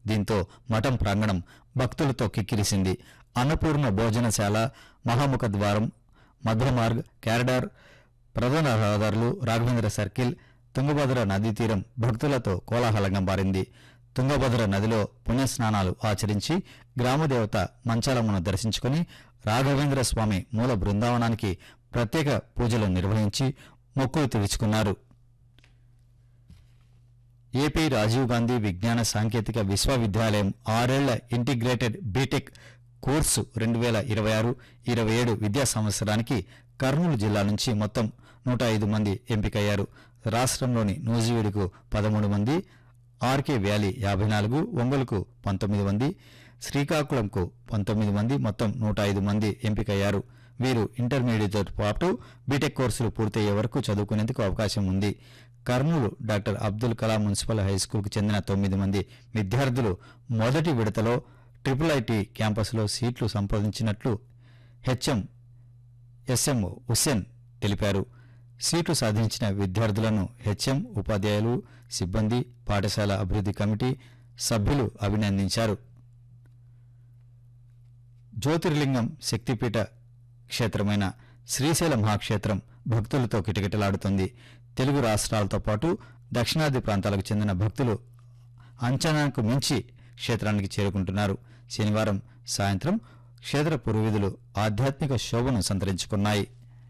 దీంతో మఠం ప్రాంగణం భక్తులతో కిక్కిరిసింది అన్నపూర్ణ భోజనశాల మహాముఖ ద్వారం మధ్యమార్గ్ క్యారిడార్ ప్రధాన రహదారులు రాఘవేంద్ర సర్కిల్ తుంగభద్ర నదీ తీరం భక్తులతో కోలాహలంగా మారింది తుంగభద్ర నదిలో పుణ్యస్నానాలు ఆచరించి గ్రామదేవత మంచాలమ్మను దర్శించుకుని రాఘవేంద్ర స్వామి మూల బృందావనానికి ప్రత్యేక పూజలు నిర్వహించి మొక్కులు తీర్చుకున్నారు ఏపీ రాజీవ్ గాంధీ విజ్ఞాన సాంకేతిక విశ్వవిద్యాలయం ఆరేళ్ల ఇంటిగ్రేటెడ్ బీటెక్ కోర్సు రెండు వేల ఇరవై ఆరు ఇరవై ఏడు విద్యా సంవత్సరానికి కర్నూలు జిల్లా నుంచి మొత్తం నూట ఐదు మంది ఎంపికయ్యారు రాష్ట్రంలోని నూజివీడుకు పదమూడు మంది ఆర్కే వ్యాలీ యాభై నాలుగు ఒంగోలుకు పంతొమ్మిది మంది శ్రీకాకుళంకు పంతొమ్మిది మంది మొత్తం నూట ఐదు మంది ఎంపికయ్యారు వీరు ఇంటర్మీడియట్తో పాటు బీటెక్ కోర్సులు పూర్తయ్యే వరకు చదువుకునేందుకు అవకాశం ఉంది కర్నూలు డాక్టర్ అబ్దుల్ కలాం మున్సిపల్ హైస్కూల్కు చెందిన తొమ్మిది మంది విద్యార్థులు మొదటి విడతలో ట్రిపుల్ ఐటీ క్యాంపస్లో సీట్లు సంపాదించినట్లు హెచ్ఎం ఎస్ఎం హుస్సేన్ తెలిపారు సీట్లు సాధించిన విద్యార్థులను హెచ్ఎం ఉపాధ్యాయులు సిబ్బంది పాఠశాల అభివృద్ధి కమిటీ సభ్యులు అభినందించారు జ్యోతిర్లింగం శక్తిపీఠ క్షేత్రమైన శ్రీశైల మహాక్షేత్రం భక్తులతో కిటకిటలాడుతుంది తెలుగు రాష్ట్రాలతో పాటు దక్షిణాది ప్రాంతాలకు చెందిన భక్తులు అంచనాకు మించి క్షేత్రానికి చేరుకుంటున్నారు శనివారం సాయంత్రం క్షేత్ర పురోవిధులు ఆధ్యాత్మిక శోభను సంతరించుకున్నాయి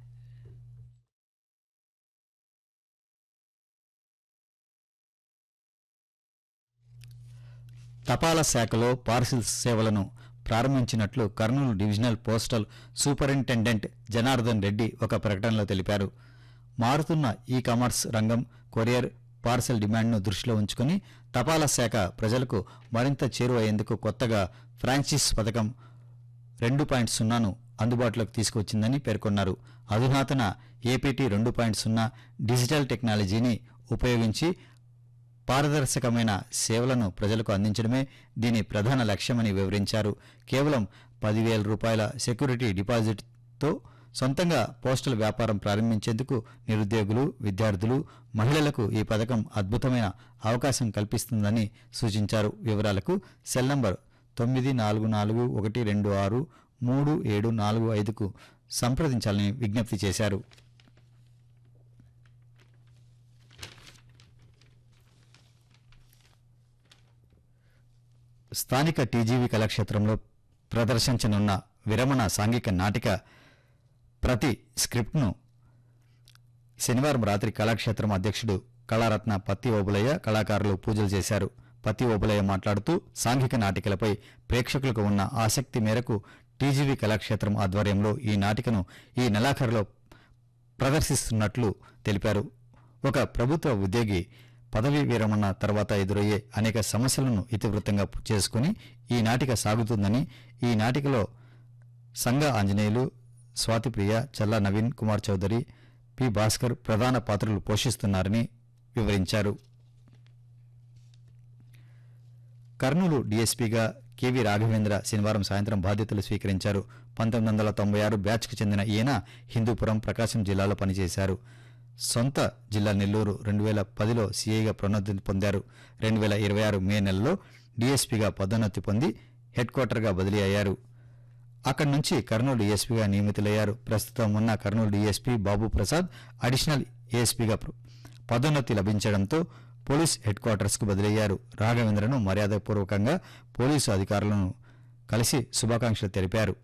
తపాలా శాఖలో పార్సిల్ సేవలను ప్రారంభించినట్లు Kurnool divisional postal superintendent Janardhan Reddy ఒక ప్రకటనలో తెలిపారు మారుతున్న ఈ కామర్స్ రంగం కొరియర్ పార్సల్ డిమాండ్ను దృష్టిలో ఉంచుకుని తపాలా శాఖ ప్రజలకు మరింత చేరువయ్యేందుకు కొత్తగా ఫ్రాంచైజ్ పథకం రెండు పాయింట్ సున్నాను అందుబాటులోకి తీసుకువచ్చిందని పేర్కొన్నారు అధునాతన ఏపీటీ రెండు పాయింట్ సున్నా డిజిటల్ టెక్నాలజీని ఉపయోగించి పారదర్శకమైన సేవలను ప్రజలకు అందించడమే దీని ప్రధాన లక్ష్యమని వివరించారు కేవలం పదివేల రూపాయల సెక్యూరిటీ డిపాజిట్తో సొంతంగా పోస్టల్ వ్యాపారం ప్రారంభించేందుకు నిరుద్యోగులు విద్యార్థులు మహిళలకు ఈ పథకం అద్భుతమైన అవకాశం కల్పిస్తుందని సూచించారు వివరాలకు సెల్ నంబర్ తొమ్మిది నాలుగు నాలుగు ఒకటి రెండు ఆరు మూడు ఏడు నాలుగు ఐదుకు సంప్రదించాలని విజ్ఞప్తి చేశారు స్థానిక టీజీవీ కళాక్షేత్రంలో ప్రదర్శించనున్న విరమణ సాంఘిక నాటిక ప్రతి స్క్రిప్ట్ను శనివారం రాత్రి కళాక్షేత్రం అధ్యక్షుడు కళారత్న పత్తి ఓబులయ్య కళాకారులు పూజలు చేశారు పత్తి ఓబులయ్య మాట్లాడుతూ సాంఘిక నాటికలపై ప్రేక్షకులకు ఉన్న ఆసక్తి మేరకు టీజీవీ కళాక్షేత్రం ఆధ్వర్యంలో ఈ నాటికను ఈ నెలాఖరులో ప్రదర్శిస్తున్నట్లు తెలిపారు ఒక ప్రభుత్వ ఉద్యోగి పదవీ విరమణ తర్వాత ఎదురయ్యే అనేక సమస్యలను ఇతివృత్తంగా చేసుకుని ఈ నాటిక సాగుతుందని ఈ నాటికలో సంఘ ఆంజనేయులు స్వాతిప్రియ చల్లా నవీన్ కుమార్ చౌదరి పి భాస్కర్ ప్రధాన పాత్రలు పోషిస్తున్నారని వివరించారు కర్నూలు డీఎస్పీగా కెవి రాఘవేంద్ర శనివారం సాయంత్రం బాధ్యతలు స్వీకరించారు పంతొమ్మిది వందల తొంభై ఆరు బ్యాచ్కు చెందిన ఈయన హిందూపురం ప్రకాశం జిల్లాలో పనిచేశారు సొంత జిల్లా నెల్లూరు రెండు వేల పదిలో సీఐగా ప్రోన్నతి పొందారు రెండు వేల ఇరవై ఆరు మే నెలలో డీఎస్పీగా పదోన్నతి పొంది హెడ్ క్వార్టర్గా బదిలీ అయ్యారు అక్కడి నుంచి కర్నూలు డీఎస్పీగా నియమితులయ్యారు ప్రస్తుతం ఉన్న కర్నూలు డీఎస్పీ బాబు ప్రసాద్ అడిషనల్ ఏఎస్పీగా ప్ర- పదోన్నతి లభించడంతో పోలీస్ హెడ్ క్వార్టర్స్కు బదిలయ్యారు రాఘవేంద్రను మర్యాదపూర్వకంగా పోలీసు అధికారులను కలిసి శుభాకాంక్షలు తెలిపారు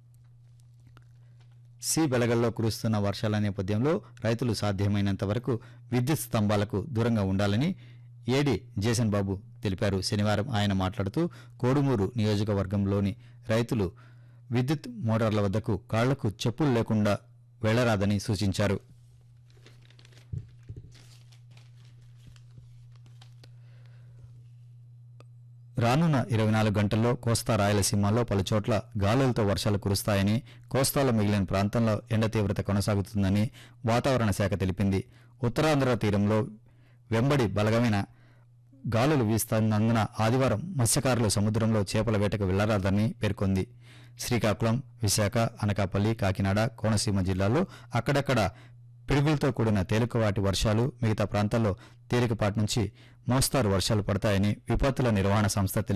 సి బెలగల్లో కురుస్తున్న వర్షాల నేపథ్యంలో రైతులు సాధ్యమైనంత వరకు విద్యుత్ స్తంభాలకు దూరంగా ఉండాలని ఏడి జేసన్ బాబు తెలిపారు శనివారం ఆయన మాట్లాడుతూ కోడుమూరు నియోజకవర్గంలోని రైతులు విద్యుత్ మోటార్ల వద్దకు కాళ్లకు చెప్పులు లేకుండా వెళ్లరాదని సూచించారు రానున్న ఇరవై నాలుగు గంటల్లో కోస్తా రాయలసీమలో పలుచోట్ల గాలులతో వర్షాలు కురుస్తాయని కోస్తాలో మిగిలిన ప్రాంతంలో ఎండ తీవ్రత కొనసాగుతుందని వాతావరణ శాఖ తెలిపింది ఉత్తరాంధ్ర తీరంలో వెంబడి బలగమైన గాలులు వీస్తున్నందున ఆదివారం మత్స్యకారులు సముద్రంలో చేపల వేటకు వెళ్లరాదని పేర్కొంది శ్రీకాకుళం విశాఖ అనకాపల్లి కాకినాడ కోనసీమ జిల్లాల్లో అక్కడక్కడ పిడుగులతో కూడిన తేలికపాటి వర్షాలు మిగతా ప్రాంతాల్లో తేలికపాటి నుంచి మోస్తారు వర్షాలు పడతాయని విపత్తుల నిర్వహణ సంస్థ తెలిపింది